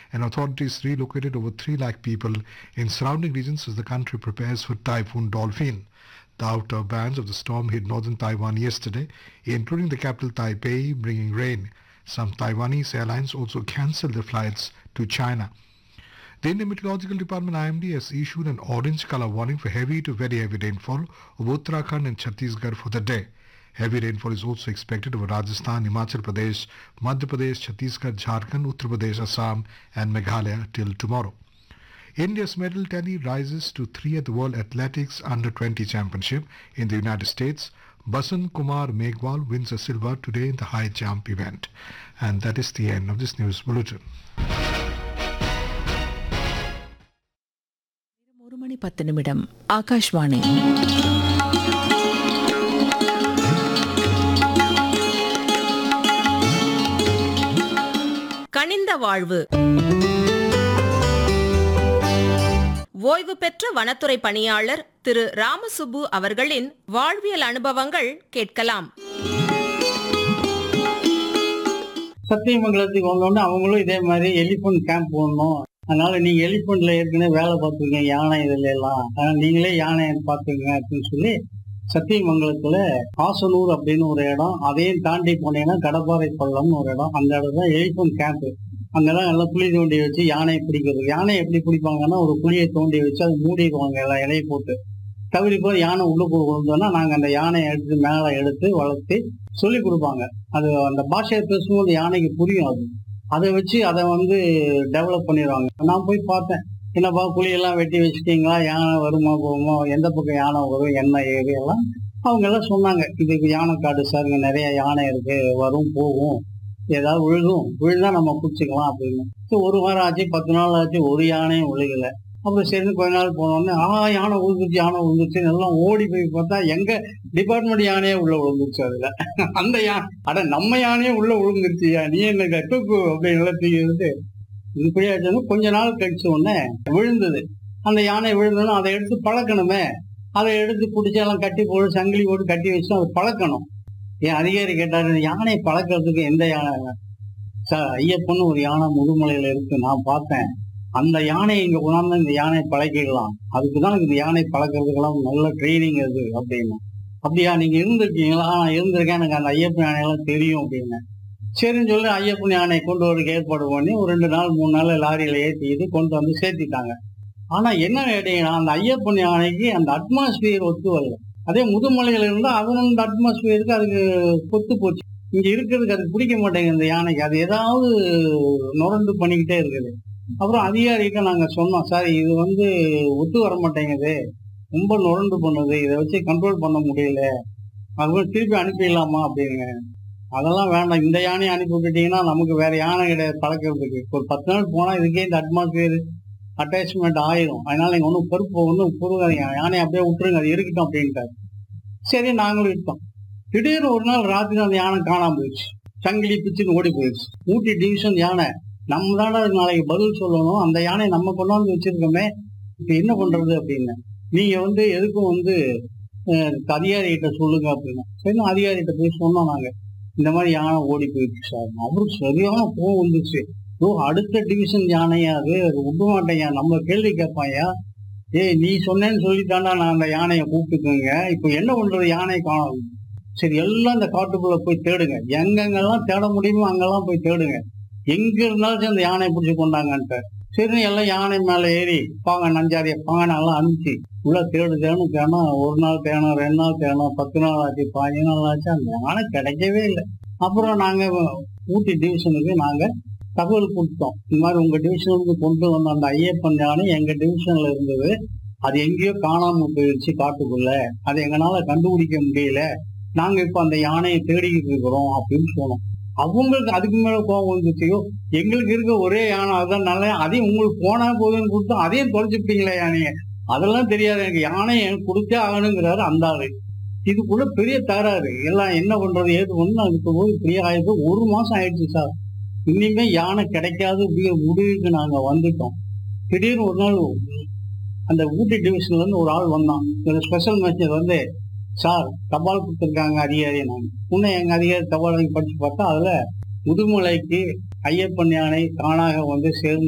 and authorities relocated over 3 lakh people in surrounding regions as the country prepares for Typhoon Dolphin. The outer bands of the storm hit northern Taiwan yesterday, including the capital Taipei, bringing rain. Some Taiwanese airlines also cancelled their flights to China. The Indian Meteorological Department IMD has issued an orange color warning for heavy to very heavy rainfall over Uttarakhand and Chhattisgarh for the day. Heavy rainfall is also expected over Rajasthan, Himachal Pradesh, Madhya Pradesh, Chhattisgarh, Jharkhand, Uttar Pradesh, Assam and Meghalaya till tomorrow. India's medal tally rises to three at the World Athletics Under-20 Championship in the United States. Basan Kumar Megwal wins a silver today in the high jump event. And that is the end of this news bulletin. ஒரு மணி பத்து நிமிடம் ஆகாஷ்வாணி கனிந்த வாழ்வு ஓய்வு பெற்ற வனத்துறை பணியாளர் திரு ராமசுப்பு அவர்களின் வாழ்வியல் அனுபவங்கள் கேட்கலாம் சத்தியமங்கலத்துக்கு வந்தோடனே அவங்களும் இதே மாதிரி எலிஃபண்ட் கேம்ப் போடணும் அதனால நீங்க எலிஃபண்ட்ல ஏற்கனவே வேலை பார்த்துருக்கீங்க யானை இதுல எல்லாம் அதனால நீங்களே யானையை பார்த்துங்க அப்படின்னு சொல்லி சத்தியமங்கலத்துல ஆசனூர் அப்படின்னு ஒரு இடம் அதையும் தாண்டி போனீங்கன்னா கடப்பாறை பள்ளம்னு ஒரு இடம் அந்த இடம் தான் எலிஃபண்ட் கேம்ப் அங்கெல்லாம் நல்லா குழி தோண்டி வச்சு யானையை பிடிக்கிறது யானையை எப்படி பிடிப்பாங்கன்னா ஒரு குழியை தோண்டி வச்சு அதை மூடிடுவாங்க எல்லாம் இலையை போட்டு தவறி போய் யானை உள்ளுக்குள்ள விழுந்தோன்னா நாங்க அந்த யானையை எடுத்து மேலே எடுத்து வளர்த்து சொல்லி கொடுப்பாங்க அது அந்த பாஷையை பேசும்போது யானைக்கு புரியும் அது அதை வச்சு அதை வந்து டெவலப் பண்ணிடுவாங்க நான் போய் பார்த்தேன் என்னப்பா புளியெல்லாம் வெட்டி வச்சுட்டீங்களா யானை வருமா போகுமா எந்த பக்கம் யானை வரும் என்ன ஏது எல்லாம் அவங்க எல்லாம் சொன்னாங்க இதுக்கு யானை காடு சார் இங்க நிறைய யானை இருக்கு வரும் போகும் ஏதாவது விழுகும் விழுந்தா நம்ம பிடிச்சிக்கலாம் அப்படின்னு சரி, ஒரு வாரம் ஆச்சு பத்து நாள் ஆச்சு ஒரு யானையும் விழுகல அப்புறம் சரி கொஞ்ச நாள் போனோடனே ஆ யானை விழுந்துச்சு யானை விழுந்துச்சு எல்லாம் ஓடி போய் பார்த்தா எங்க டிபார்ட்மெண்ட் யானையே உள்ள விழுந்துருச்சு அதுல அந்த யானை அட நம்ம யானையே உள்ள விழுந்துருச்சியா நீ என்ன தூக்கு அப்படின்னு எல்லாம் தூக்கிட்டு இப்படியாச்சுன்னு கொஞ்ச நாள் கழிச்ச உடனே விழுந்தது அந்த யானை விழுந்ததுன்னா அதை எடுத்து பழக்கணுமே அதை எடுத்து பிடிச்சி எல்லாம் கட்டி போட்டு சங்கிலி போட்டு கட்டி வச்சு அதை பழக்கணும் என் அதிகாரி கேட்டாரு யானையை பழக்கிறதுக்கு எந்த யானை சார் ஐயப்பன் ஒரு யானை முதுமலையில இருக்கு நான் பார்த்தேன் அந்த யானையை இங்க கொண்டாந்து இந்த யானையை பழக்கிடலாம் அதுக்குதான் இந்த யானை பழக்கிறதுக்கெல்லாம் நல்ல ட்ரைனிங் அது அப்படின்னு அப்படியா நீங்க இருந்திருக்கீங்களா "ஆ, நான் இருந்திருக்கேன் எனக்கு அந்த ஐயப்பன் யானையெல்லாம் தெரியும் அப்படின்னு சரின்னு சொல்லி ஐயப்பன் யானையை கொண்டு வரதுக்கு ஏற்பாடு பண்ணி ஒரு ரெண்டு நாள் மூணு நாள் லாரியில ஏற்றிட்டு கொண்டு வந்து சேர்த்திட்டாங்க ஆனா என்ன கேட்டீங்கன்னா அந்த ஐயப்பன் யானைக்கு அந்த அட்மாஸ்பியர் ஒத்து வரல அதே முதுமலையில இருந்தா அவன் அந்த அட்மாஸ்பியருக்கு அதுக்கு கொத்து போச்சு இங்க இருக்கிறதுக்கு அது பிடிக்க மாட்டேங்குது இந்த யானைக்கு அது ஏதாவது நுரண்டு பண்ணிக்கிட்டே இருக்குது அப்புறம் அதிகாரிகிட்ட நாங்க சொன்னோம் சார் இது வந்து ஒத்து வர மாட்டேங்குது ரொம்ப நுரண்டு பண்ணுது இதை வச்சு கண்ட்ரோல் பண்ண முடியல அதுவும் திருப்பி அனுப்பிடலாமா அப்படின்னு அதெல்லாம் வேண்டாம் இந்த யானையை அனுப்பி விட்டுட்டீங்கன்னா நமக்கு வேற யானை கிடையாது பழக்கிறதுக்கு ஒரு பத்து நாள் போனா இதுக்கே இந்த அட்மாஸ்பியர் அட்டாச்மெண்ட் ஆயிரும் அதனால நீங்க ஒன்றும் பொறுப்பு ஒன்றும் பொறுக்காதீங்க யானையை அப்படியே விட்டுருங்க அது இருக்கட்டும் அப்படின்ட்டாரு சரி நாங்களும் விட்டோம் திடீர்னு ஒரு நாள் ராத்திரி அந்த யானை காணாம போயிடுச்சு சங்கிலி பிச்சுன்னு ஓடி போயிடுச்சு ஊட்டி டிவிஷன் யானை நம்ம தானே அதுக்கு நாளைக்கு பதில் சொல்லணும் அந்த யானையை நம்ம கொண்டாந்து வச்சிருக்கோமே இப்ப என்ன பண்றது அப்படின்னு நீங்க வந்து எதுக்கும் வந்து அஹ், அதிகாரிகிட்ட சொல்லுங்க அப்படின்னு சரி அதிகாரிகிட்ட போய் சொன்னோம் நாங்க இந்த மாதிரி யானை ஓடி போயிடுச்சு சார் அவருக்கு சரியான கோவம் வந்துச்சு ஓ அடுத்த டிவிஷன் யானையா அது அது விட மாட்டேங்க நம்ம கேள்வி கேட்பாயா ஏய் நீ சொன்னேன்னு சொல்லித்தாண்டா நான் அந்த யானையை கூப்பிட்டுக்கோங்க இப்போ என்ன பண்றது யானையை காணும் சரி எல்லாம் இந்த காட்டுக்குள்ள போய் தேடுங்க எங்கெங்கெல்லாம் தேட முடியுமோ அங்கெல்லாம் போய் தேடுங்க எங்க இருந்தாலும் சரி அந்த யானையை பிடிச்சி கொண்டாங்கன்ட்டு சரி எல்லாம் யானை மேல ஏறி பாங்க நஞ்சாரிய பாங்க எல்லாம் அனுப்பிச்சு உள்ள தேடு தேணும் தேணும் ஒரு நாள் தேணும் ரெண்டு நாள் தேணும் பத்து நாள் ஆச்சு பாஞ்சு நாள் ஆச்சு அந்த யானை கிடைக்கவே இல்லை அப்புறம் நாங்க ஊட்டி டிவிஷனுக்கு நாங்க தகவல் கொடுத்தோம் இந்த மாதிரி உங்க டிவிஷனுக்கு கொண்டு வந்த அந்த ஐயப்பன் யானை எங்க டிவிஷன்ல இருந்தது அது எங்கேயோ காணாம போயிடுச்சு காட்டுக்குள்ள அதை எங்களால கண்டுபிடிக்க முடியல நாங்க இப்ப அந்த யானையை தேடிக்கிட்டு இருக்கிறோம் அப்படின்னு சொன்னோம் அவங்களுக்கு அதுக்கு மேல கோபம் வந்துச்சியோ எங்களுக்கு இருக்க ஒரே யானை அதுதான் நல்ல அதையும் உங்களுக்கு போனா போதுன்னு கொடுத்தோம் அதையும் தொலைச்சுட்டீங்களே யானையை அதெல்லாம் தெரியாது எனக்கு யானையை எனக்கு கொடுத்தே ஆகணுங்கிறாரு அந்த ஆளு இதுக்குள்ள பெரிய தகராறு எல்லாம் என்ன பண்றது ஏது ஒண்ணு அதுக்கு போய் பெரிய ஆயிடுச்சு ஒரு மாசம் ஆயிடுச்சு சார் இனிமே யானை கிடைக்காது அப்படிங்கிற முடிவுக்கு நாங்க வந்துட்டோம் திடீர்னு ஒரு நாள் அந்த ஊட்டி டிவிஷன்ல இருந்து ஒரு ஆள் வந்தான் ஒரு ஸ்பெஷல் மெசேஜ் வந்து சார் தபால் கொடுத்துருக்காங்க அதிகாரி நான் உன்னை எங்க அதிகாரி தபால் வாங்கி படிச்சு பார்த்தா அதுல முதுமலைக்கு ஐயப்பன் யானை தானாக வந்து சேர்ந்து